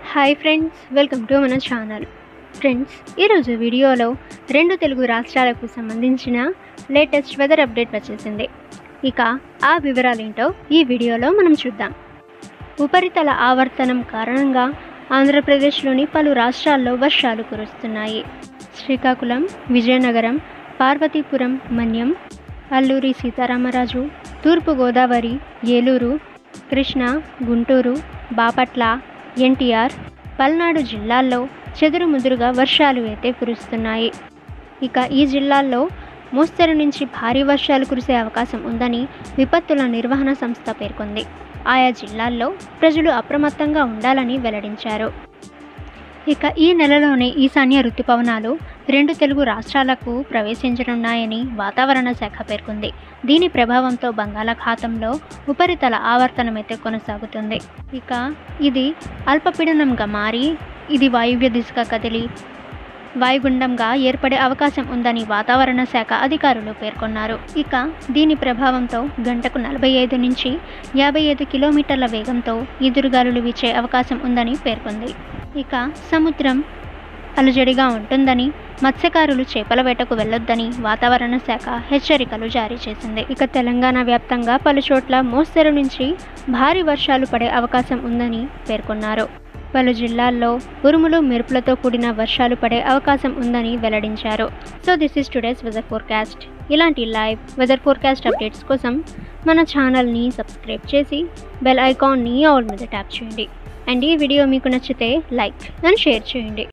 hi friends welcome to మన channel friends ఈరోజు వీడియోలో రెండు తెలుగు రాష్ట్రాలకు సంబంధించిన లేటెస్ట్ వెదర్ అప్డేట్ వచ్చేసింది ఇక ఆ వివరాలేంటో ఈ వీడియోలో మనం చూద్దాం ఉపరితల ఆవర్తనం కారణంగా ఆంధ్రప్రదేశ్లోని పలు రాష్ట్రాల్లో వర్షాలు కురుస్తున్నాయి శ్రీకాకుళం విజయనగరం పార్వతీపురం మన్యం అల్లూరి సీతారామరాజు తూర్పుగోదావరి ఏలూరు కృష్ణా గుంటూరు బాపట్ల ఎన్టీఆర్ పల్నాడు జిల్లాల్లో చెదురుముదురుగా వర్షాలు అయితే కురుస్తున్నాయి ఇక ఈ జిల్లాల్లో మోస్తరు నుంచి భారీ వర్షాలు కురిసే అవకాశం ఉందని విపత్తుల నిర్వహణ సంస్థ పేర్కొంది ఆయా జిల్లాల్లో ప్రజలు అప్రమత్తంగా ఉండాలని వెల్లడించారు ఇక ఈ నెలలోనే ఈశాన్య రుతుపవనాలు రెండు తెలుగు రాష్ట్రాలకు ప్రవేశించనున్నాయని వాతావరణ శాఖ పేర్కొంది దీని ప్రభావంతో బంగాళాఖాతంలో ఉపరితల ఆవర్తనమైతే కొనసాగుతుంది ఇక ఇది అల్పపీడనంగా మారి ఇది వాయువ్య దిశగా కదిలి వాయుగుండంగా ఏర్పడే అవకాశం ఉందని వాతావరణ శాఖ అధికారులు పేర్కొన్నారు ఇక దీని ప్రభావంతో గంటకు నలభై ఐదు నుంచి యాభై ఐదు కిలోమీటర్ల వేగంతో ఎదురుగాలులు వీచే అవకాశం ఉందని పేర్కొంది ఇక సముద్రం అలజడిగా ఉంటుందని మత్స్యకారులు చేపల వేటకు వెళ్లొద్దని వాతావరణ శాఖ హెచ్చరికలు జారీ చేసింది ఇక తెలంగాణ వ్యాప్తంగా పలు చోట్ల మోస్తరు నుంచి భారీ వర్షాలు పడే అవకాశం ఉందని పేర్కొన్నారు పలు జిల్లాల్లో ఉరుములు మెరుపులతో కూడిన వర్షాలు పడే అవకాశం ఉందని వెల్లడించారు so this is today's weather forecast ఇలాంటి లైవ్ వెదర్ ఫోర్కాస్ట్ అప్డేట్స్ కోసం మన ఛానల్ని సబ్స్క్రైబ్ చేసి బెల్ ఐకాన్ని ఆల్ మీద ట్యాప్ చేయండి అండ్ ఈ వీడియో మీకు నచ్చితే లైక్ అండ్ షేర్ చేయండి